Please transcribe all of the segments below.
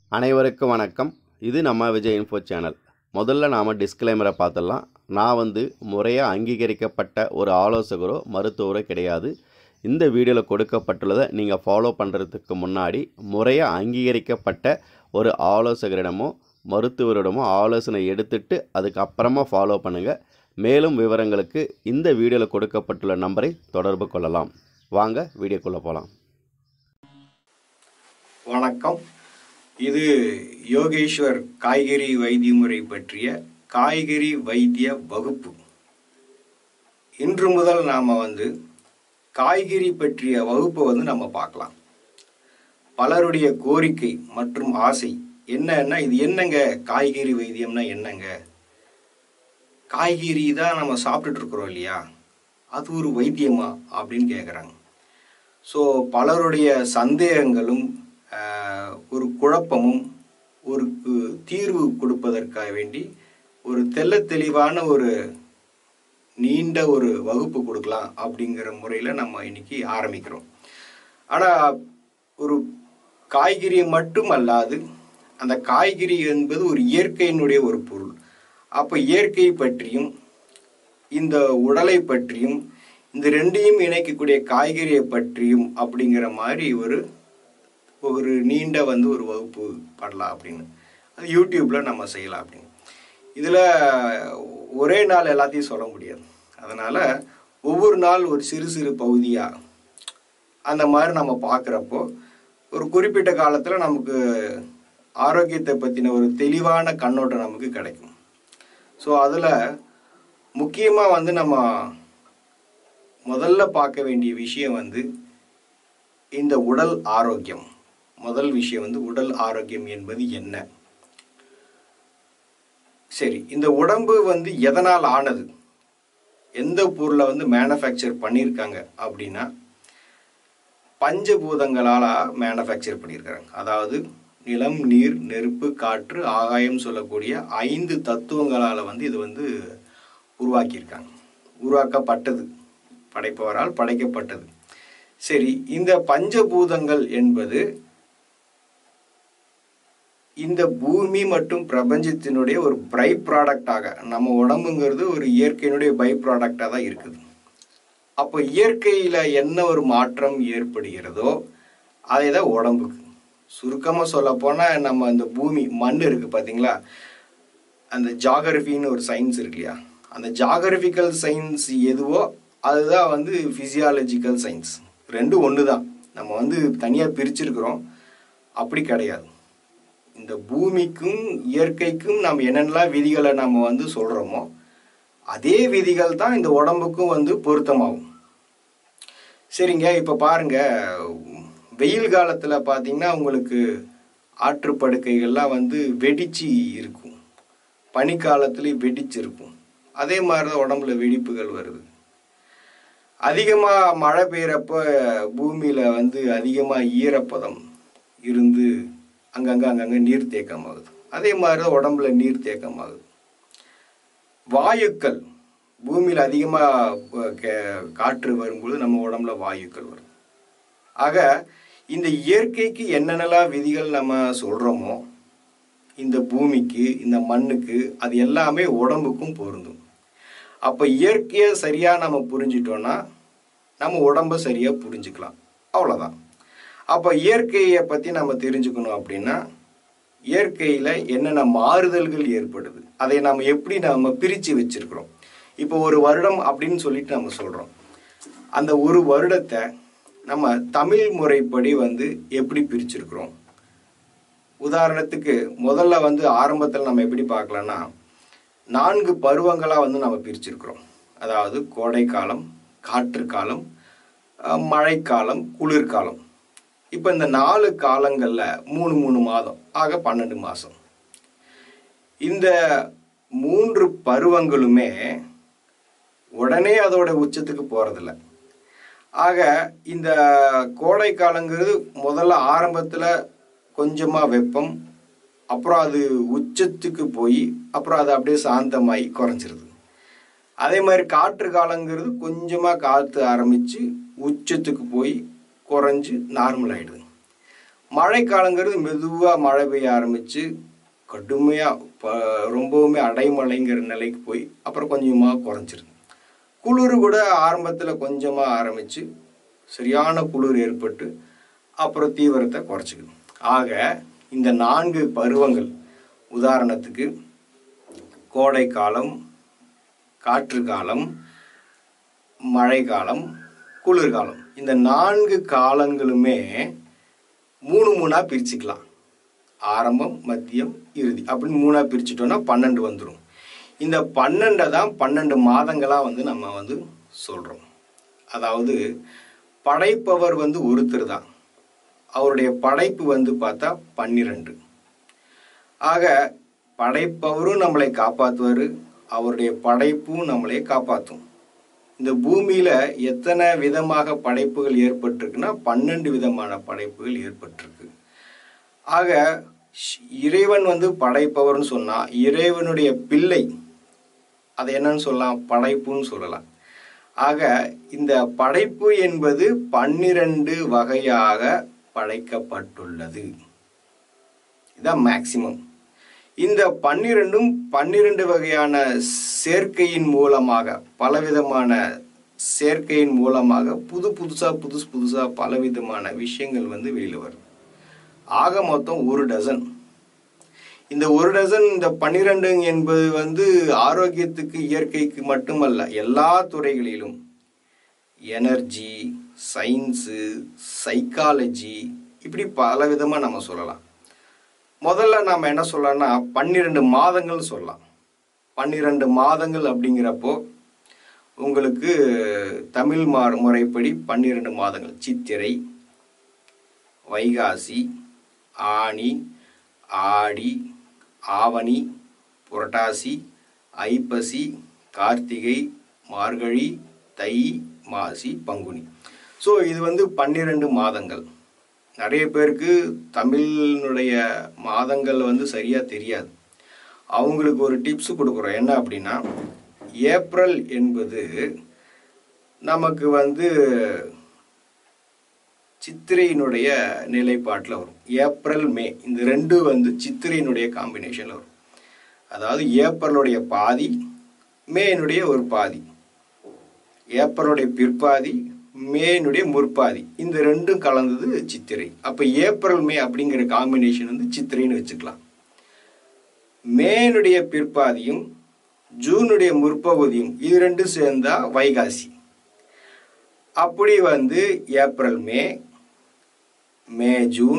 அனைவருக்கும் வணக்கம் இது நம்ம விஜய் இன்ஃபோ சேனல் முதல்ல நாம் டிஸ்க்ளைமரை பார்த்துடலாம் நான் வந்து முறையாக அங்கீகரிக்கப்பட்ட ஒரு ஆலோசகரோ மருத்துவரோ கிடையாது இந்த வீடியோவில் கொடுக்கப்பட்டுள்ளதை நீங்கள் ஃபாலோ பண்ணுறதுக்கு முன்னாடி முறையாக அங்கீகரிக்கப்பட்ட ஒரு ஆலோசகரிடமோ மருத்துவரிடமோ ஆலோசனை எடுத்துட்டு அதுக்கப்புறமா ஃபாலோ பண்ணுங்கள் மேலும் விவரங்களுக்கு இந்த வீடியோவில் கொடுக்கப்பட்டுள்ள நம்பரை தொடர்பு கொள்ளலாம் வாங்க வீடியோக்குள்ளே போகலாம் வணக்கம் இது யோகேஸ்வர் காய்கறி வைத்திய முறை பற்றிய காய்கறி வைத்திய வகுப்பு இன்று முதல் நாம் வந்து காய்கறி பற்றிய வகுப்பை வந்து நம்ம பார்க்கலாம் பலருடைய கோரிக்கை மற்றும் ஆசை என்னன்னா இது என்னங்க காய்கறி வைத்தியம்னா என்னங்க காய்கறி தான் நம்ம சாப்பிட்டுட்டு இருக்கிறோம் இல்லையா அது ஒரு வைத்தியமா அப்படின்னு கேட்குறாங்க ஸோ பலருடைய சந்தேகங்களும் ஆஹ், ஒரு குழப்பமும் ஒரு கு- தீர்வு கொடுப்பதற்காக வேண்டி ஒரு தெள்ளத் தெளிவான ஒரு நீண்ட ஒரு வகுப்பு கொடுக்கலாம் அப்படிங்கிற முறையில் நம்ம இன்னைக்கு ஆரம்பிக்கிறோம் ஆனால் ஒரு காய்கறி மட்டும் அல்லாது அந்த காய்கறி என்பது ஒரு இயற்கையினுடைய ஒரு பொருள் அப்போ இயற்கை பற்றியும் இந்த உடலை பற்றியும் இந்த ரெண்டையும் இணைக்கக்கூடிய காய்கறியை பற்றியும் அப்படிங்கிற மாதிரி ஒரு ஒரு நீண்ட வந்து ஒரு வகுப்பு பண்ணலாம் அப்படின்னு அது யூடியூப்ல நம்ம செய்யலாம் அப்படின்னு இதில் ஒரே நாள் எல்லாத்தையும் சொல்ல முடியாது அதனால ஒவ்வொரு நாள் ஒரு சிறு சிறு பகுதியாக அந்த மாதிரி நம்ம பார்க்குறப்போ ஒரு குறிப்பிட்ட காலத்தில் நமக்கு ஆரோக்கியத்தை பற்றின ஒரு தெளிவான கண்ணோட்டம் நமக்கு கிடைக்கும் ஸோ அதில் முக்கியமாக வந்து நம்ம முதல்ல பார்க்க வேண்டிய விஷயம் வந்து இந்த உடல் ஆரோக்கியம் முதல் விஷயம் வந்து உடல் ஆரோக்கியம் என்பது என்ன சரி இந்த உடம்பு வந்து எதனால் ஆனது எந்த பொருளை வந்து மேனுஃபேக்சர் பண்ணியிருக்காங்க அப்படின்னா பஞ்சபூதங்களால் மேனுஃபேக்சர் பண்ணியிருக்காங்க அதாவது நிலம் நீர் நெருப்பு காற்று ஆகாயம் சொல்லக்கூடிய ஐந்து தத்துவங்களால் வந்து இது வந்து உருவாக்கியிருக்காங்க உருவாக்கப்பட்டது படைப்பவரால் படைக்கப்பட்டது சரி இந்த பஞ்சபூதங்கள் என்பது இந்த பூமி மற்றும் பிரபஞ்சத்தினுடைய ஒரு பை ப்ராடக்டாக நம்ம உடம்புங்கிறது ஒரு இயற்கையினுடைய பை ப்ராடக்டாக தான் இருக்குது அப்போ இயற்கையில் என்ன ஒரு மாற்றம் ஏற்படுகிறதோ அதே தான் உடம்புக்கு சுருக்கமாக சொல்ல போனால் நம்ம இந்த பூமி மண் இருக்குது பார்த்தீங்களா அந்த ஜாகிரபின்னு ஒரு சயின்ஸ் இருக்கு இல்லையா அந்த ஜாகிரபிக்கல் சயின்ஸ் எதுவோ அதுதான் வந்து ஃபிசியாலஜிக்கல் சயின்ஸ் ரெண்டும் ஒன்று தான் நம்ம வந்து தனியாக பிரிச்சிருக்கிறோம் அப்படி கிடையாது இந்த பூமிக்கும் இயற்கைக்கும் நாம் என்னென்னலாம் விதிகளை நம்ம வந்து சொல்கிறோமோ அதே விதிகள் தான் இந்த உடம்புக்கும் வந்து பொருத்தமாகும் சரிங்க இப்போ பாருங்க வெயில் காலத்தில் பார்த்தீங்கன்னா உங்களுக்கு ஆற்றுப்படுக்கைகள்லாம் வந்து வெடிச்சு இருக்கும் பனிக்காலத்துலேயும் வெடிச்சு இருக்கும் அதே மாதிரி தான் உடம்புல வெடிப்புகள் வருது அதிகமாக மழை பெய்யறப்ப பூமியில் வந்து அதிகமாக ஈரப்பதம் இருந்து அங்கங்கே அங்கங்கே நீர் தேக்கமாகுது அதே மாதிரி தான் உடம்புல நீர் தேக்கமாகுது வாயுக்கள் பூமியில் அதிகமாக காற்று வரும்பொழுது நம்ம உடம்புல வாயுக்கள் வரும் ஆக இந்த இயற்கைக்கு என்னென்னலாம் விதிகள் நம்ம சொல்கிறோமோ இந்த பூமிக்கு இந்த மண்ணுக்கு அது எல்லாமே உடம்புக்கும் பொருந்தும் அப்போ இயற்கையை சரியாக நம்ம புரிஞ்சிட்டோன்னா நம்ம உடம்பை சரியாக புரிஞ்சுக்கலாம் அவ்வளோதான் அப்போ இயற்கையை பற்றி நம்ம தெரிஞ்சுக்கணும் அப்படின்னா இயற்கையில் என்னென்ன மாறுதல்கள் ஏற்படுது அதை நம்ம எப்படி நம்ம பிரித்து வச்சிருக்கிறோம் இப்போ ஒரு வருடம் அப்படின்னு சொல்லிட்டு நம்ம சொல்கிறோம் அந்த ஒரு வருடத்தை நம்ம தமிழ் முறைப்படி வந்து எப்படி பிரிச்சிருக்கிறோம் உதாரணத்துக்கு முதல்ல வந்து ஆரம்பத்தில் நம்ம எப்படி பார்க்கலாம்னா நான்கு பருவங்களாக வந்து நம்ம பிரிச்சிருக்கிறோம் அதாவது கோடைக்காலம் காற்று காலம் அஹ், மழைக்காலம் குளிர்காலம் இப்போ இந்த நாலு காலங்களில் மூணு மூணு மாதம் ஆக பன்னெண்டு மாதம் இந்த மூன்று பருவங்களுமே உடனே அதோட உச்சத்துக்கு போகிறதில்ல ஆக இந்த கோடை காலங்கிறது முதல்ல ஆரம்பத்தில் கொஞ்சமாக வெப்பம் அப்புறம் அது உச்சத்துக்கு போய் அப்புறம் அது அப்படியே சாந்தமாகி குறைஞ்சிருது அதே மாதிரி காற்று காலங்கிறது கொஞ்சமாக காற்று ஆரம்பித்து உச்சத்துக்கு போய் குறைஞ்சு நார்மல் ஆயிடுது மழைக்காலங்கிறது மெதுவாக மழை பெய்ய ஆரம்பித்து கடுமையாக ப ரொம்பவுமே அடைமழைங்கிற நிலைக்கு போய் அப்புறம் கொஞ்சமாக குறைஞ்சிருது குளிர் கூட ஆரம்பத்தில் கொஞ்சமாக ஆரம்பித்து சரியான குளிர் ஏற்பட்டு அப்புறம் தீவிரத்தை குறைச்சிக்குது ஆக இந்த நான்கு பருவங்கள் உதாரணத்துக்கு கோடை காலம் காற்று காலம் மழைக்காலம் குளிர்காலம் இந்த நான்கு காலங்களுமே மூணு மூணாக பிரிச்சுக்கலாம் ஆரம்பம் மத்தியம் இறுதி அப்படின்னு மூணாக பிரிச்சுட்டோன்னா பன்னெண்டு வந்துடும் இந்த பன்னெண்டை தான் பன்னெண்டு மாதங்களாக வந்து நம்ம வந்து சொல்கிறோம் அதாவது படைப்பவர் வந்து ஒருத்தர் தான் அவருடைய படைப்பு வந்து பார்த்தா பன்னிரெண்டு ஆக படைப்பவரும் நம்மளை காப்பாற்றுவார் அவருடைய படைப்பும் நம்மளை காப்பாற்றும் இந்த பூமியில் எத்தனை விதமாக படைப்புகள் ஏற்பட்டிருக்குன்னா பன்னெண்டு விதமான படைப்புகள் ஏற்பட்டிருக்கு ஆக ஷ்- இறைவன் வந்து படைப்பவர்னு சொன்னால் இறைவனுடைய பிள்ளை அதை என்னன்னு சொல்லலாம் படைப்புன்னு சொல்லலாம் ஆக இந்த படைப்பு என்பது பன்னிரண்டு வகையாக படைக்கப்பட்டுள்ளது இதான் மேக்சிமம் இந்த பன்னிரெண்டும் பன்னிரண்டு வகையான சேர்க்கையின் மூலமாக பலவிதமான சேர்க்கையின் மூலமாக புது புதுசா புதுசு புதுசா பலவிதமான விஷயங்கள் வந்து வெளியில வருது ஆக மொத்தம் ஒரு டசன் இந்த ஒரு டசன் இந்த பன்னிரெண்டு என்பது வந்து ஆரோக்கியத்துக்கு இயற்கைக்கு மட்டுமல்ல எல்லா துறைகளிலும் எனர்ஜி சயின்ஸு சைக்காலஜி இப்படி பல விதமாக நம்ம சொல்லலாம் முதல்ல நாம் என்ன சொல்லலாம்னா பன்னிரெண்டு மாதங்கள் சொல்லலாம் பன்னிரெண்டு மாதங்கள் அப்படிங்கிறப்போ உங்களுக்கு தமிழ் மா முறைப்படி பன்னிரெண்டு மாதங்கள் சித்திரை வைகாசி ஆனி ஆடி ஆவணி புரட்டாசி ஐப்பசி கார்த்திகை மார்கழி தை மாசி பங்குனி ஸோ இது வந்து பன்னிரெண்டு மாதங்கள் நிறைய பேருக்கு தமிழினுடைய மாதங்கள் வந்து சரியாக தெரியாது அவங்களுக்கு ஒரு டிப்ஸ் கொடுக்குறோம் என்ன அப்படின்னா ஏப்ரல் என்பது நமக்கு வந்து சித்திரையினுடைய நிலைப்பாட்டில் வரும் ஏப்ரல் மே இந்த ரெண்டு வந்து சித்திரையினுடைய காம்பினேஷனில் வரும் அதாவது ஏப்ரலுடைய பாதி மேனுடைய ஒரு பாதி ஏப்ரலுடைய பிற்பாதி மேனுடைய முற்பாதி இந்த ரெண்டும் கலந்தது சித்திரை அப்போ ஏப்ரல் மே அப்படிங்கிற காம்பினேஷன் வந்து சித்திரைன்னு வச்சுக்கலாம் மேனுடைய பிற்பாதியும் ஜூனுடைய முற்பகுதியும் இது ரெண்டும் சேர்ந்தா வைகாசி அப்படி வந்து April May May June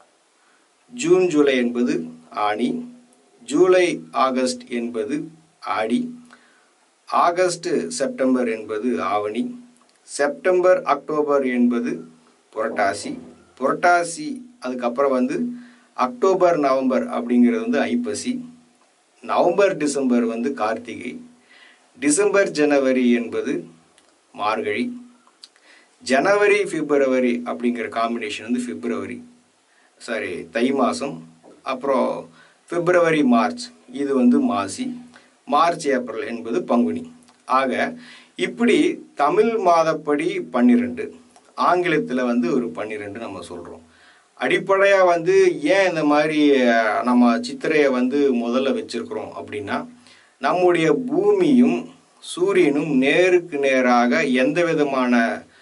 June July என்பது ஆனி ஜூலை ஆகஸ்ட் என்பது ஆடி ஆகஸ்ட் செப்டம்பர் என்பது ஆவணி செப்டம்பர் அக்டோபர் என்பது புரட்டாசி புரட்டாசி அதுக்கப்புறம் வந்து அக்டோபர் நவம்பர் அப்படிங்கிறது வந்து ஐப்பசி நவம்பர் டிசம்பர் வந்து கார்த்திகை டிசம்பர் ஜனவரி என்பது மார்கழி ஜனவரி பிப்ரவரி அப்படிங்கிற காம்பினேஷன் வந்து பிப்ரவரி சாரி தை மாதம் அப்புறம் பிப்ரவரி மார்ச் இது வந்து மாசி மார்ச் ஏப்ரல் என்பது பங்குனி ஆக இப்படி தமிழ் மாதப்படி பன்னிரெண்டு ஆங்கிலத்தில் வந்து ஒரு பன்னிரெண்டு நம்ம சொல்கிறோம் அடிப்படையாக வந்து ஏன் இந்த மாதிரி அஹ், நம்ம சித்திரையை வந்து முதல்ல வச்சிருக்கிறோம் அப்படின்னா நம்முடைய பூமியும் சூரியனும் நேருக்கு நேராக எந்த விதமான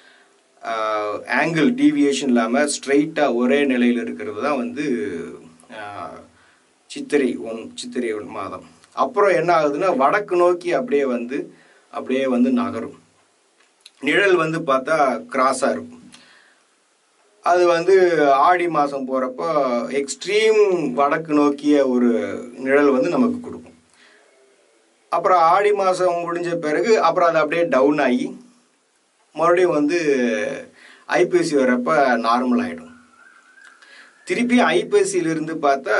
ஆங்கிள் டீவியேஷன் இல்லாமல் ஸ்ட்ரைட்டாக ஒரே நிலையில் இருக்கிறது தான் வந்து ஆஹ், சித்திரை ஒன் சித்திரை ஒன் மாதம் அப்புறம் என்ன ஆகுதுன்னா வடக்கு நோக்கி அப்படியே வந்து அப்படியே வந்து நகரும் நிழல் வந்து பார்த்தா கிராஸாக இருக்கும் அது வந்து ஆடி மாதம் போகிறப்போ எக்ஸ்ட்ரீம் வடக்கு நோக்கிய ஒரு நிழல் வந்து நமக்கு கொடுக்கும் அப்புறம் ஆடி மாதம் முடிஞ்ச பிறகு அப்புறம் அது அப்படியே டவுன் ஆகி மறுபடியும் வந்து ஐபிஎஸ்சி வரப்ப நார்மல் ஆகிடும் திருப்பி ஐபிஎஸ்சியிலிருந்து பார்த்தா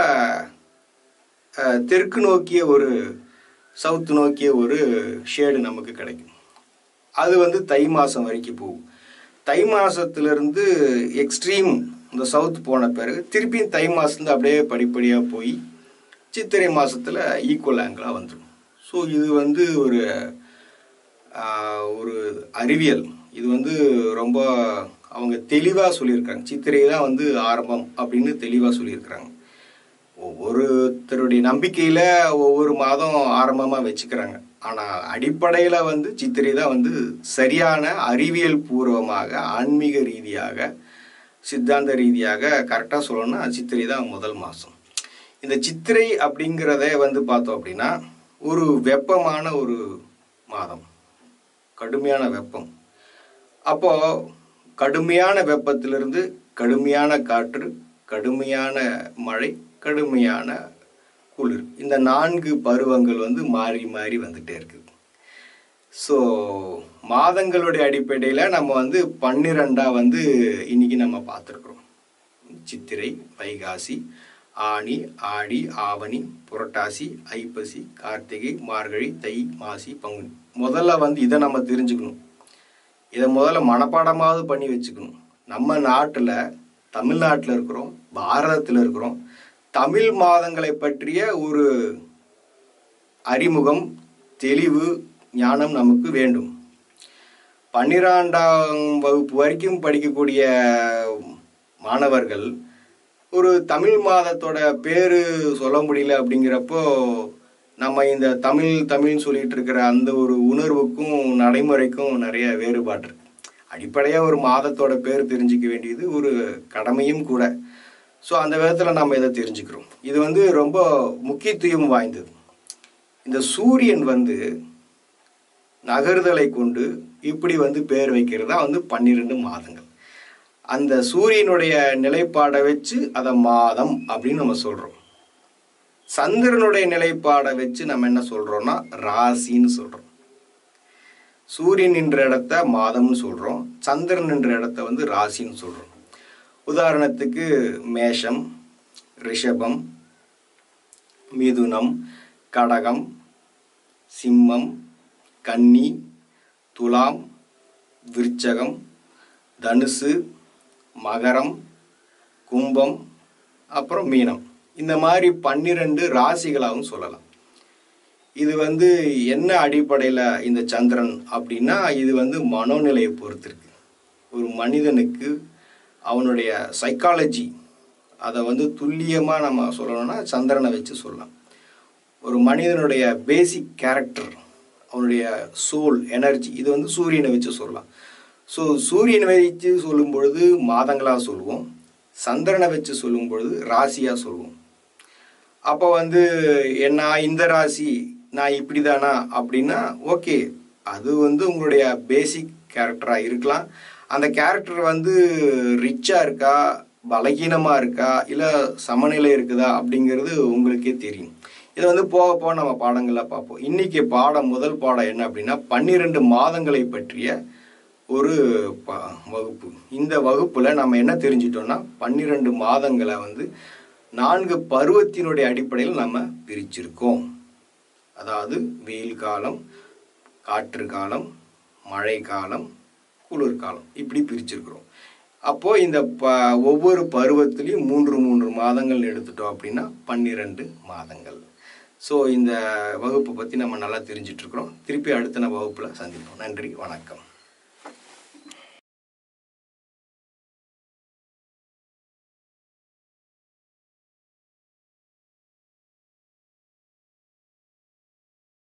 அஹ், தெற்கு நோக்கிய ஒரு சவுத்து நோக்கிய ஒரு ஷேடு நமக்கு கிடைக்கும் அது வந்து தை மாதம் வரைக்கும் போகும் தை மாதத்துலேருந்து எக்ஸ்ட்ரீம் இந்த சவுத் போன பிறகு திருப்பியும் தை மாதத்துலேருந்து அப்படியே படிப்படியாக போய் சித்திரை மாதத்தில் ஈக்குவல் ஆங்கிளாக வந்துடும் ஸோ இது வந்து ஒரு ஆஹ், ஒரு அறிவியல் இது வந்து ரொம்ப அவங்க தெளிவாக சொல்லியிருக்காங்க சித்திரை தான் வந்து ஆரம்பம் அப்படின்னு தெளிவாக சொல்லியிருக்கிறாங்க ஒவ்வொருத்தருடைய நம்பிக்கையில் ஒவ்வொரு மாதம் ஆரம்பமாக வச்சுக்கிறாங்க ஆனால் அடிப்படையில் வந்து சித்திரை தான் வந்து சரியான அறிவியல் பூர்வமாக ஆன்மீக ரீதியாக சித்தாந்த ரீதியாக கரெக்டாக சொல்லணும்னா சித்திரை தான் முதல் மாதம் இந்த சித்திரை அப்படிங்கிறதே வந்து பார்த்தோம் அப்படின்னா ஒரு வெப்பமான ஒரு மாதம் கடுமையான வெப்பம் அப்போ கடுமையான வெப்பத்திலிருந்து கடுமையான காற்று கடுமையான மழை கடுமையான குளிர் இந்த நான்கு பருவங்கள் வந்து மாறி மாறி வந்துட்டே இருக்குது ஸோ மாதங்களுடைய அடிப்படையில் நம்ம வந்து பன்னிரெண்டாக வந்து இன்னைக்கு நம்ம பார்த்துருக்குறோம் சித்திரை வைகாசி ஆனி ஆடி ஆவணி புரட்டாசி ஐப்பசி கார்த்திகை மார்கழி தை மாசி பங்குனி முதல்ல வந்து இதை நம்ம தெரிஞ்சுக்கணும் இதை முதல்ல மனப்பாடமாவது பண்ணி வச்சுக்கணும் நம்ம நாட்டில் தமிழ்நாட்டில் இருக்கிறோம் பாரதத்தில் இருக்கிறோம் தமிழ் மாதங்களை பற்றிய ஒரு அறிமுகம் தெளிவு ஞானம் நமக்கு வேண்டும் பன்னிரெண்டாம் வகுப்பு வரைக்கும் படிக்கக்கூடிய மாணவர்கள் ஒரு தமிழ் மாதத்தோட பேரு சொல்ல முடியல அப்படிங்கிறப்போ நம்ம இந்த தமிழ் தமிழ்னு சொல்லிட்டு இருக்கிற அந்த ஒரு உணர்வுக்கும் நடைமுறைக்கும் நிறைய வேறுபாடு இருக்கு அடிப்படையாக ஒரு மாதத்தோட பேர் தெரிஞ்சுக்க வேண்டியது ஒரு கடமையும் கூட ஸோ அந்த விதத்தில் நம்ம இதை தெரிஞ்சுக்கிறோம் இது வந்து ரொம்ப முக்கியத்துவம் வாய்ந்தது இந்த சூரியன் வந்து நகர்தலை கொண்டு இப்படி வந்து பேர் வைக்கிறதா வந்து பன்னிரெண்டு மாதங்கள் அந்த சூரியனுடைய நிலைப்பாடை வச்சு அதை மாதம் அப்படின்னு நம்ம சொல்கிறோம் சந்திரனுடைய நிலைப்பாடை வச்சு நம்ம என்ன சொல்கிறோம்னா ராசின்னு சொல்கிறோம் சூரியன் என்ற இடத்த மாதம்னு சொல்கிறோம் சந்திரன் என்ற இடத்த வந்து ராசின்னு சொல்கிறோம் உதாரணத்துக்கு மேஷம் ரிஷபம் மிதுனம் கடகம் சிம்மம் கன்னி துலாம் விருச்சகம் தனுசு மகரம் கும்பம் அப்புறம் மீனம் இந்த மாதிரி பன்னிரெண்டு ராசிகளாகவும் சொல்லலாம் இது வந்து என்ன அடிப்படையில் இந்த சந்திரன் அப்படின்னா இது வந்து மனோநிலையை பொறுத்திருக்கு ஒரு மனிதனுக்கு அவனுடைய சைக்காலஜி அதை வந்து துல்லியமாக நம்ம சொல்லணும்னா சந்திரனை வச்சு சொல்லலாம் ஒரு மனிதனுடைய பேசிக் கேரக்டர் அவனுடைய சோல் எனர்ஜி இது வந்து சூரியனை வச்சு சொல்லலாம் ஸோ சூரியனை வச்சு சொல்லும் பொழுது மாதங்களாக சொல்லுவோம் சந்திரனை வச்சு சொல்லும் பொழுது ராசியாக சொல்லுவோம் அப்போ வந்து என்ன இந்த ராசி நான் இப்படி தானா அப்படின்னா ஓகே அது வந்து உங்களுடைய பேசிக் கேரக்டராக இருக்கலாம் அந்த கேரக்டர் வந்து ரிச்சாக இருக்கா பலகீனமாக இருக்கா இல்லை சமநிலை இருக்குதா அப்படிங்கிறது உங்களுக்கே தெரியும் இதை வந்து போக போக நம்ம பாடங்களில் பார்ப்போம் இன்னைக்கு பாடம் முதல் பாடம் என்ன அப்படின்னா பன்னிரெண்டு மாதங்களை பற்றிய ஒரு ப வகுப்பு இந்த வகுப்பில் நம்ம என்ன தெரிஞ்சிட்டோம்னா பன்னிரெண்டு மாதங்களை வந்து நான்கு பருவத்தினுடைய அடிப்படையில் நம்ம பிரிச்சிருக்கோம் அதாவது வெயில் காலம் காற்று காலம் மழை காலம் குளிர்காலம் இப்படி பிரிச்சிருக்கிறோம் அப்போது இந்த ப ஒவ்வொரு பருவத்திலையும் மூன்று மூன்று மாதங்கள் எடுத்துட்டோம் அப்படின்னா பன்னிரெண்டு மாதங்கள் ஸோ இந்த வகுப்பை பற்றி நம்ம நல்லா தெரிஞ்சிட்ருக்குறோம் திருப்பி அடுத்த நம்ம வகுப்பில் சந்திப்போம் நன்றி வணக்கம்